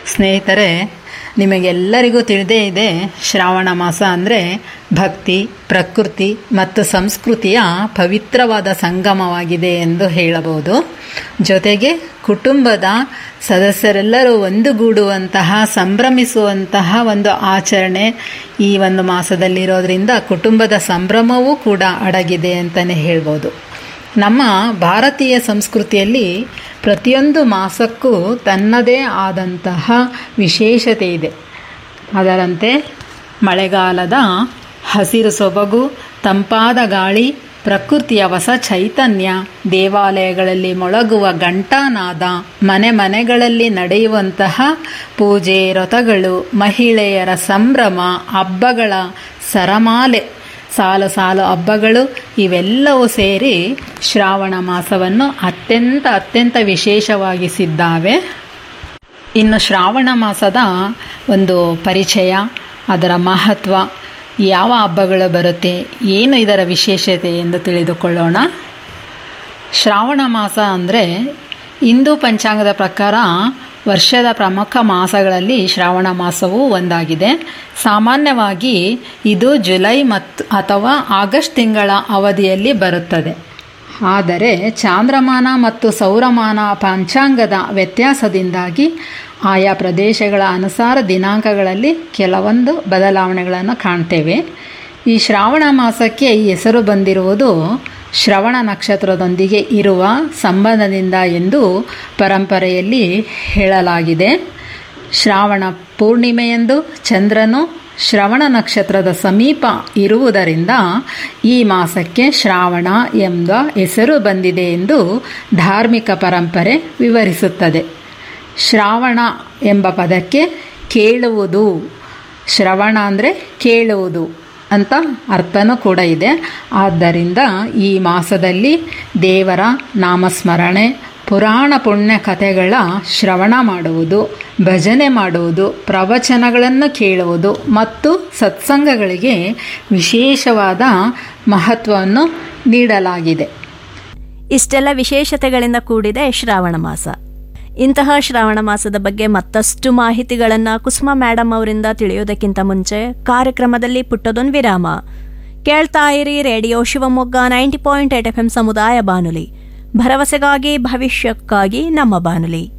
ಸ್ನೇಹಿತರೆ ನಿಮಗೆಲ್ಲರಿಗೂ ತಿಳಿದೇ ಇದೆ ಶ್ರಾವಣ ಮಾಸ ಅಂದರೆ ಭಕ್ತಿ ಪ್ರಕೃತಿ ಮತ್ತು ಸಂಸ್ಕೃತಿಯ ಪವಿತ್ರವಾದ ಸಂಗಮವಾಗಿದೆ ಎಂದು ಹೇಳಬಹುದು ಜೊತೆಗೆ ಕುಟುಂಬದ ಸದಸ್ಯರೆಲ್ಲರೂ ಒಂದುಗೂಡುವಂತಹ ಸಂಭ್ರಮಿಸುವಂತಹ ಒಂದು ಆಚರಣೆ ಈ ಒಂದು ಮಾಸದಲ್ಲಿರೋದ್ರಿಂದ ಕುಟುಂಬದ ಸಂಭ್ರಮವೂ ಕೂಡ ಅಡಗಿದೆ ಅಂತಲೇ ಹೇಳ್ಬೋದು ನಮ್ಮ ಭಾರತೀಯ ಸಂಸ್ಕೃತಿಯಲ್ಲಿ ಪ್ರತಿಯೊಂದು ಮಾಸಕ್ಕೂ ತನ್ನದೇ ಆದಂತಹ ವಿಶೇಷತೆ ಇದೆ ಅದರಂತೆ ಮಳೆಗಾಲದ ಹಸಿರು ಸೊಬಗು ತಂಪಾದ ಗಾಳಿ ಪ್ರಕೃತಿಯ ಹೊಸ ಚೈತನ್ಯ ದೇವಾಲಯಗಳಲ್ಲಿ ಮೊಳಗುವ ಘಂಟಾನಾದ ಮನೆ ಮನೆಗಳಲ್ಲಿ ನಡೆಯುವಂತಹ ಪೂಜೆ ವ್ರತಗಳು ಮಹಿಳೆಯರ ಸಂಭ್ರಮ ಹಬ್ಬಗಳ ಸರಮಾಲೆ ಸಾಲು ಸಾಲು ಹಬ್ಬಗಳು ಇವೆಲ್ಲವೂ ಸೇರಿ ಶ್ರಾವಣ ಮಾಸವನ್ನು ಅತ್ಯಂತ ಅತ್ಯಂತ ವಿಶೇಷವಾಗಿಸಿದ್ದಾವೆ ಇನ್ನು ಶ್ರಾವಣ ಮಾಸದ ಒಂದು ಪರಿಚಯ ಅದರ ಮಹತ್ವ ಯಾವ ಹಬ್ಬಗಳು ಬರುತ್ತೆ ಏನು ಇದರ ವಿಶೇಷತೆ ಎಂದು ತಿಳಿದುಕೊಳ್ಳೋಣ ಶ್ರಾವಣ ಮಾಸ ಅಂದರೆ ಹಿಂದೂ ಪಂಚಾಂಗದ ಪ್ರಕಾರ ವರ್ಷದ ಪ್ರಮುಖ ಮಾಸಗಳಲ್ಲಿ ಶ್ರಾವಣ ಮಾಸವೂ ಒಂದಾಗಿದೆ ಸಾಮಾನ್ಯವಾಗಿ ಇದು ಜುಲೈ ಮತ್ತು ಅಥವಾ ಆಗಸ್ಟ್ ತಿಂಗಳ ಅವಧಿಯಲ್ಲಿ ಬರುತ್ತದೆ ಆದರೆ ಚಾಂದ್ರಮಾನ ಮತ್ತು ಸೌರಮಾನ ಪಂಚಾಂಗದ ವ್ಯತ್ಯಾಸದಿಂದಾಗಿ ಆಯಾ ಪ್ರದೇಶಗಳ ಅನುಸಾರ ದಿನಾಂಕಗಳಲ್ಲಿ ಕೆಲವೊಂದು ಬದಲಾವಣೆಗಳನ್ನು ಕಾಣ್ತೇವೆ ಈ ಶ್ರಾವಣ ಮಾಸಕ್ಕೆ ಈ ಹೆಸರು ಬಂದಿರುವುದು ಶ್ರವಣ ನಕ್ಷತ್ರದೊಂದಿಗೆ ಇರುವ ಸಂಬಂಧದಿಂದ ಎಂದು ಪರಂಪರೆಯಲ್ಲಿ ಹೇಳಲಾಗಿದೆ ಶ್ರಾವಣ ಪೂರ್ಣಿಮೆಯಂದು ಚಂದ್ರನು ಶ್ರವಣ ನಕ್ಷತ್ರದ ಸಮೀಪ ಇರುವುದರಿಂದ ಈ ಮಾಸಕ್ಕೆ ಶ್ರಾವಣ ಎಂಬ ಹೆಸರು ಬಂದಿದೆ ಎಂದು ಧಾರ್ಮಿಕ ಪರಂಪರೆ ವಿವರಿಸುತ್ತದೆ ಶ್ರಾವಣ ಎಂಬ ಪದಕ್ಕೆ ಕೇಳುವುದು ಶ್ರವಣ ಅಂದರೆ ಕೇಳುವುದು ಅಂತ ಅರ್ಥನೂ ಕೂಡ ಇದೆ ಆದ್ದರಿಂದ ಈ ಮಾಸದಲ್ಲಿ ದೇವರ ನಾಮಸ್ಮರಣೆ ಪುರಾಣ ಪುಣ್ಯ ಕಥೆಗಳ ಶ್ರವಣ ಮಾಡುವುದು ಭಜನೆ ಮಾಡುವುದು ಪ್ರವಚನಗಳನ್ನು ಕೇಳುವುದು ಮತ್ತು ಸತ್ಸಂಗಗಳಿಗೆ ವಿಶೇಷವಾದ ಮಹತ್ವವನ್ನು ನೀಡಲಾಗಿದೆ ಇಷ್ಟೆಲ್ಲ ವಿಶೇಷತೆಗಳಿಂದ ಕೂಡಿದೆ ಶ್ರಾವಣ ಮಾಸ ಇಂತಹ ಶ್ರಾವಣ ಮಾಸದ ಬಗ್ಗೆ ಮತ್ತಷ್ಟು ಮಾಹಿತಿಗಳನ್ನು ಕುಸುಮ ಮೇಡಮ್ ಅವರಿಂದ ತಿಳಿಯೋದಕ್ಕಿಂತ ಮುಂಚೆ ಕಾರ್ಯಕ್ರಮದಲ್ಲಿ ಪುಟ್ಟದೊಂದು ವಿರಾಮ ಕೇಳ್ತಾ ಇರಿ radio Shivamogga ninety point eight F M ಸಮುದಾಯ ಬಾನುಲಿ ಭರವಸೆಗಾಗಿ ಭವಿಷ್ಯಕ್ಕಾಗಿ ನಮ್ಮ ಬಾನುಲಿ